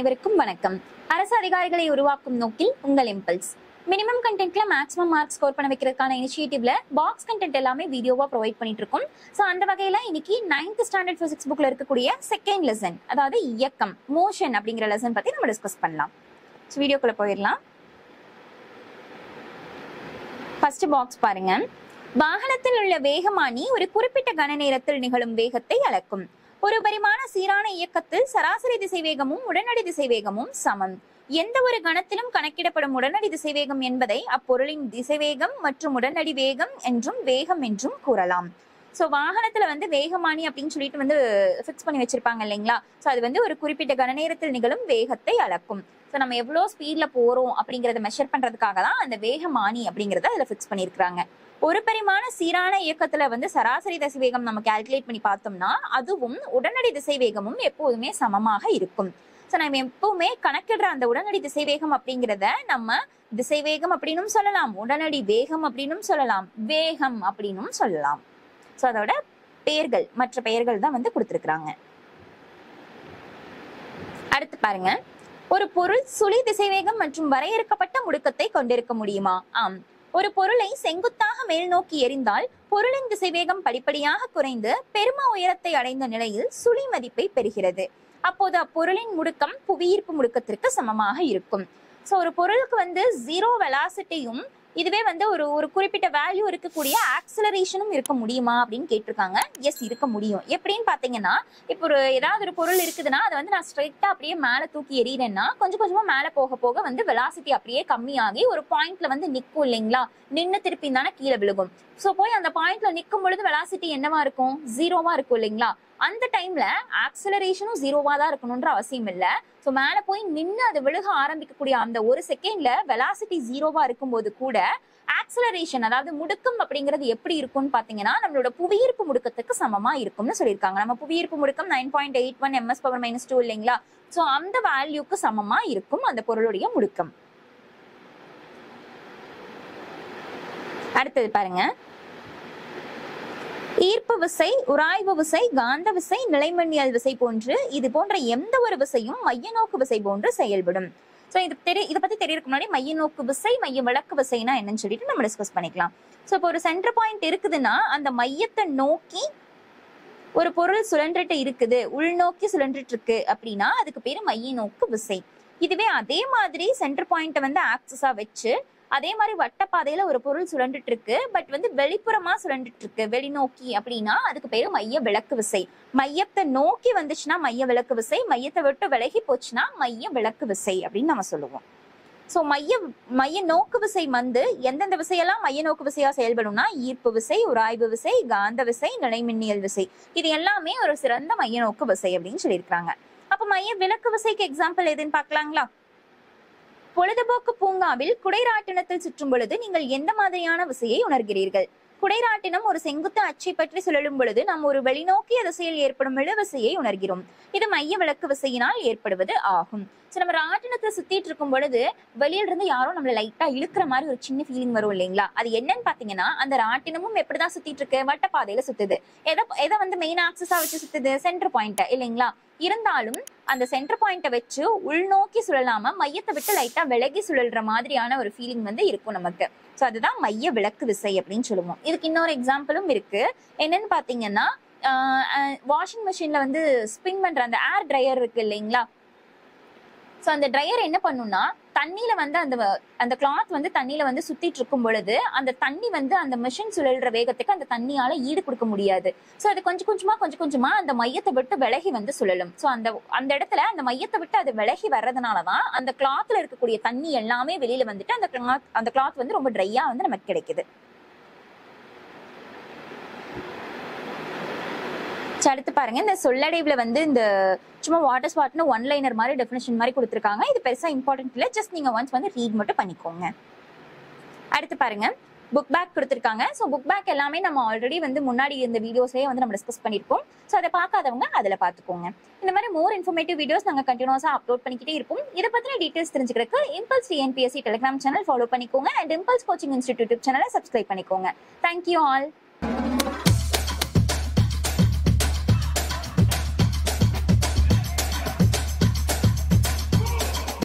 அனைவருக்கும் வணக்கம் அரசு அதிகாரிகளை உருவாக்கும் நோக்கில் உங்கள் இம்பல்ஸ் மினிமம் கண்டென்ட்ல மேக்ஸிமம் மார்க் ஸ்கோர் பண்ண வைக்கிறதுக்கான இனிஷியேட்டிவ்ல பாக்ஸ் கண்டென்ட் எல்லாமே வீடியோவா ப்ரொவைட் பண்ணிட்டு இருக்கோம் ஸோ அந்த வகையில இன்னைக்கு நைன்த் ஸ்டாண்டர்ட் பிசிக்ஸ் புக்ல இருக்கக்கூடிய செகண்ட் லெசன் அதாவது இயக்கம் மோஷன் அப்படிங்கிற லெசன் பத்தி நம்ம டிஸ்கஸ் பண்ணலாம் ஸோ வீடியோக்குள்ள போயிடலாம் ஃபர்ஸ்ட் பாக்ஸ் பாருங்க வாகனத்தில் உள்ள வேகமானி ஒரு குறிப்பிட்ட கன நேரத்தில் நிகழும் வேகத்தை அளக்கும் ஒரு பரிமாண சீரான இயக்கத்தில் சராசரி திசைவேகமும் உடனடி திசைவேகமும் சமம் எந்த ஒரு கணத்திலும் கணக்கிடப்படும் உடனடி திசைவேகம் என்பதை அப்பொருளின் திசைவேகம் மற்றும் உடனடி வேகம் என்றும் வேகம் என்றும் கூறலாம் ஸோ வாகனத்துல வந்து வேகமானி அப்படின்னு சொல்லிட்டு வந்து ஃபிக்ஸ் பண்ணி வச்சிருப்பாங்க இல்லைங்களா ஸோ அது வந்து ஒரு குறிப்பிட்ட கன நேரத்தில் நிகழும் வேகத்தை அளக்கும் ஸோ நம்ம எவ்வளோ ஸ்பீட்ல போறோம் அப்படிங்கறத மெஷர் பண்றதுக்காக தான் அந்த வேகமானி அப்படிங்கறத அதுல ஃபிக்ஸ் பண்ணியிருக்கிறாங்க ஒரு பரிமாண சீரான இயக்கத்துல வந்து சராசரி திசைவேகம் நம்ம கால்குலேட் பண்ணி பார்த்தோம்னா அதுவும் உடனடி திசைவேகமும் எப்போதுமே சமமாக இருக்கும் ஸோ நம்ம எப்பவுமே கணக்கிடுற அந்த உடனடி திசைவேகம் அப்படிங்கிறத நம்ம திசைவேகம் அப்படின்னும் சொல்லலாம் உடனடி வேகம் அப்படின்னும் சொல்லலாம் வேகம் அப்படின்னும் சொல்லலாம் ஸோ அதோட பெயர்கள் மற்ற பெயர்கள் தான் வந்து கொடுத்துருக்குறாங்க அடுத்து பாருங்க ஒரு பொருள் சுழி திசைவேகம் மற்றும் வரையறுக்கப்பட்ட முடுக்கத்தை கொண்டிருக்க முடியுமா ஆம் ஒரு பொருளை செங்குத்தாக மேல் நோக்கி எறிந்தால் பொருளின் திசைவேகம் படிப்படியாக குறைந்து பெரும உயரத்தை அடைந்த நிலையில் சுழி மதிப்பை பெறுகிறது அப்போது அப்பொருளின் முடுக்கம் புவியீர்ப்பு முடுக்கத்திற்கு சமமாக இருக்கும் ஸோ ஒரு பொருளுக்கு வந்து ஜீரோ வெலாசிட்டியும் இதுவே வந்து ஒரு ஒரு குறிப்பிட்ட வேல்யூ இருக்கக்கூடிய ஆக்சலரேஷனும் இருக்க முடியுமா அப்படின்னு கேட்டிருக்காங்க எஸ் இருக்க முடியும் எப்படின்னு பார்த்தீங்கன்னா இப்போ ஒரு ஏதாவது ஒரு பொருள் இருக்குதுன்னா அதை வந்து நான் ஸ்ட்ரைட்டா அப்படியே மேலே தூக்கி எறிகிறேன்னா கொஞ்சம் கொஞ்சமா மேலே போக போக வந்து வெலாசிட்டி அப்படியே கம்மியாகி ஒரு பாயிண்ட்ல வந்து நிற்கும் இல்லைங்களா நின்று திருப்பி தானே கீழே விழுகும் ஸோ போய் அந்த பாயிண்ட்ல நிற்கும் பொழுது வெலாசிட்டி என்னவா இருக்கும் ஜீரோவா இருக்கும் இல்லைங்களா அந்த டைம்ல ஆக்சலரேஷனும் ஜீரோவா தான் இருக்கணும்ன்ற அவசியம் இல்ல ஸோ மேல போய் நின்று அது விழுக ஆரம்பிக்கக்கூடிய அந்த ஒரு செகண்ட்ல வெலாசிட்டி ஜீரோவா இருக்கும்போது கூட ஆக்சலரேஷன் அதாவது முடுக்கம் அப்படிங்கிறது எப்படி இருக்கும்னு பாத்தீங்கன்னா நம்மளோட புவியீர்ப்பு முடுக்கத்துக்கு சமமா இருக்கும்னு சொல்லியிருக்காங்க நம்ம புவியீர்ப்பு முடுக்கம் nine point eight one MS power minus two இல்லைங்களா ஸோ அந்த வேல்யூக்கு சமமா இருக்கும் அந்த பொருளுடைய முடுக்கம் அடுத்தது பாருங்க ஈர்ப்பு விசை உராய்வு விசை காந்த விசை நிலைமண்ணியல் விசை போன்று இது போன்ற எந்த ஒரு விசையும் மைய நோக்கு விசை போன்று செயல்படும் ஸோ இது தெரி இதை பத்தி தெரியறதுக்கு முன்னாடி மைய நோக்கு விசை மைய விளக்கு விசைனா என்னன்னு சொல்லிட்டு நம்ம டிஸ்கஸ் பண்ணிக்கலாம் ஸோ இப்போ ஒரு சென்டர் பாயிண்ட் இருக்குதுன்னா அந்த மையத்தை நோக்கி ஒரு பொருள் சுழன்றுட்டு இருக்குது உள்நோக்கி சுழன்றுட்டு இருக்கு அப்படின்னா அதுக்கு பேரு மைய நோக்கு விசை இதுவே அதே மாதிரி சென்டர் பாயிண்ட்டை வந்து ஆக்சஸா வச்சு அதே மாதிரி வட்டப்பாதையில ஒரு பொருள் சுழண்டுட்டு இருக்கு பட் வந்து வெளிப்புறமா சுழண்டுட்டு இருக்கு வெளிநோக்கி அப்படின்னா அதுக்கு பேரு மைய விளக்கு விசை மையத்தை நோக்கி வந்துச்சுன்னா மைய விளக்கு விசை மையத்தை விட்டு விலகி போச்சுன்னா மைய விளக்கு விசை அப்படின்னு நம்ம சொல்லுவோம் ஸோ மைய மைய நோக்கு விசை வந்து எந்தெந்த விசையெல்லாம் மைய நோக்கு விசையா செயல்படும்னா ஈர்ப்பு விசை உராய்வு விசை காந்த விசை நிலைமின்னியல் விசை இது எல்லாமே ஒரு சிறந்த மைய நோக்கு விசை அப்படின்னு சொல்லியிருக்காங்க அப்ப மைய விளக்கு விசைக்கு எக்ஸாம்பிள் எதுன்னு பார்க்கலாங்களா பொழுதுபோக்கு பூங்காவில் குடைராட்டினத்தில் சுற்றும் பொழுது நீங்கள் எந்த மாதிரியான விசையை உணர்கிறீர்கள் குடைராட்டினம் ஒரு செங்குத்து அச்சை பற்றி சுழலும் பொழுது நாம் ஒரு வெளிநோக்கிய திசையில் ஏற்படும் இழுவிசையை உணர்கிறோம் இது மைய விளக்கு விசையினால் ஏற்படுவது ஆகும் ஸோ நம்ம ராட்டினத்தை சுத்திட்டு இருக்கும் பொழுது வெளியில இருந்து யாரோ நம்மள லைட்டா இழுக்கிற மாதிரி ஒரு சின்ன ஃபீலிங் வரும் இல்லைங்களா அது என்னன்னு பாத்தீங்கன்னா அந்த ராட்டினமும் எப்படிதான் சுத்திட்டு இருக்கு வட்டப்பாதையில சுத்துது எதை எதை வந்து மெயின் ஆக்சஸா வச்சு சுத்துது சென்டர் பாயிண்ட் இல்லைங்களா இருந்தாலும் அந்த சென்டர் பாயிண்ட்டை வச்சு உள்நோக்கி சுழலாம மையத்தை விட்டு லைட்டா விலகி சுழல்ற மாதிரியான ஒரு ஃபீலிங் வந்து இருக்கும் நமக்கு ஸோ அதுதான் மைய விளக்கு விசை அப்படின்னு சொல்லுவோம் இதுக்கு இன்னொரு எக்ஸாம்பிளும் இருக்கு என்னன்னு பாத்தீங்கன்னா வாஷிங் மிஷின்ல வந்து ஸ்பின் பண்ற அந்த ஏர் ட்ரையர் இருக்கு இல்லைங்களா ஸோ அந்த ட்ரையர் என்ன பண்ணும்னா தண்ணியில வந்து அந்த அந்த கிளாத் வந்து தண்ணியில வந்து சுத்திட்டு இருக்கும் பொழுது அந்த தண்ணி வந்து அந்த மிஷின் சுழல்ற வேகத்துக்கு அந்த தண்ணியால ஈடு கொடுக்க முடியாது ஸோ அது கொஞ்சம் கொஞ்சமா கொஞ்சம் கொஞ்சமா அந்த மையத்தை விட்டு விலகி வந்து சுழலும் ஸோ அந்த அந்த இடத்துல அந்த மையத்தை விட்டு அது விலகி வர்றதுனாலதான் அந்த கிளாத்ல இருக்கக்கூடிய தண்ணி எல்லாமே வெளியில வந்துட்டு அந்த கிளாத் அந்த கிளாத் வந்து ரொம்ப ட்ரையா வந்து நமக்கு கிடைக்குது ஸோ அடுத்து பாருங்க இந்த சொல்லடைவுல வந்து இந்த சும்மா வாட்டர் ஸ்பாட்னு ஒன் லைனர் மாதிரி டெஃபினேஷன் மாதிரி கொடுத்துருக்காங்க இது பெருசா இம்பார்ட்டன்ட் இல்லை ஜஸ்ட் நீங்க ஒன்ஸ் வந்து ரீட் மட்டும் பண்ணிக்கோங்க அடுத்து பாருங்க புக் பேக் கொடுத்துருக்காங்க ஸோ புக் பேக் எல்லாமே நம்ம ஆல்ரெடி வந்து முன்னாடி இந்த வீடியோஸ்லேயே வந்து நம்ம டிஸ்கஸ் பண்ணியிருப்போம் ஸோ அதை பார்க்காதவங்க அதில் பார்த்துக்கோங்க இந்த மாதிரி மோர் இன்ஃபர்மேட்டிவ் வீடியோஸ் நாங்கள் கண்டினியூஸாக அப்லோட் பண்ணிக்கிட்டே இருப்போம் இதை பற்றின டீட்டெயில்ஸ் தெரிஞ்சுக்கிறதுக்கு Impulse TNPSC Telegram channel follow பண்ணிக்கோங்க அண்ட் இம்பல்ஸ் கோச்சிங் இன்ஸ்டிடியூட் சேனலை சப்ஸ்கிரைப் பண்ணிக்கோங்க தேங்க்யூ ஆல்